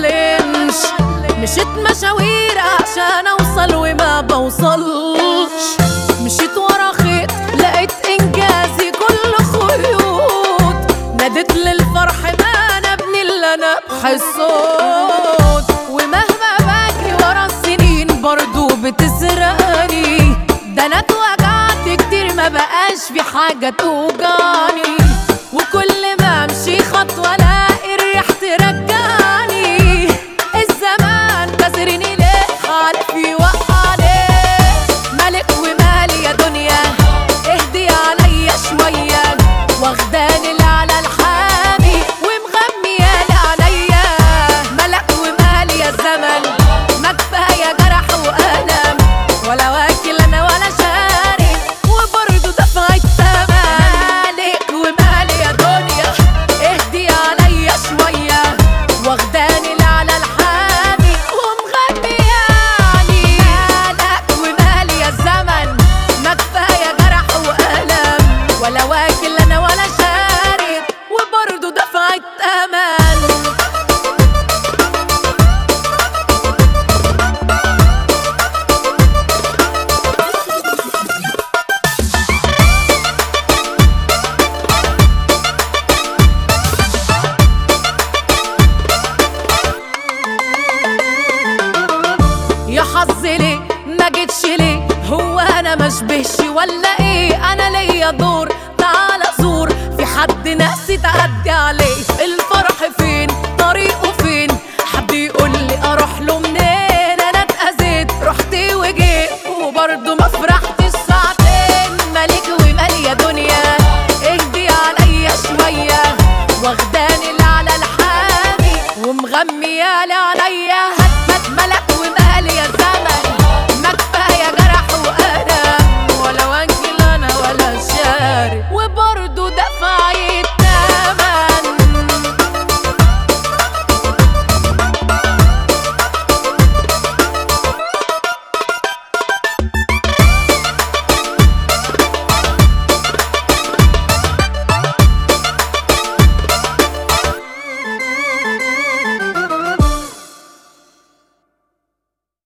بتعلمش مشيت مشاوير عشان اوصل وما بوصلش مشيت ورا خيط لقيت انجازي كل خيوط نادت للفرح ما انا ابني اللي انا بحسود ومهما بجري ورا السنين برضو بتسرقني ده انا اتوجعت كتير ما بقاش في حاجة توجعني وكل ما امشي خطوة الاقي الريح ترجعني الزمان كسرني ليه عارف يوقعني ملك ومالي يا دنيا اهدي عليا شوية واخداني اللي على الحامي ومغميالي عليا ملك ومالي يا الزمن ما كفاية جرح وألم ولا واكل أنا ولا شاري وبرضه دفع الثمن مالك ومالي يا دنيا اهدي عليا شوية واخداني اللي على الحامي ومغمياني مالك ومالي يا الزمن ما كفاية جرح وألم ولا واكل أنا ولا شاري وبرضه دفع الثمن يا حظ ليه ما جيتش ليه هو انا مشبهش ولا ايه انا ليا دور تعال زور في حد نفسي تعدي عليه الفرح فين طريقه فين حد يقول لي اروح له منين انا اتاذيت رحت وجيت وبرضه ما فرحتش ساعتين مالك ومال يا دنيا اهدي عليا شويه واخداني اللي على الحامي ومغميالي عليا هتمت ملك ومالي يا زمن ما كفايه جرح وألم ولا وانكل انا ولا شاري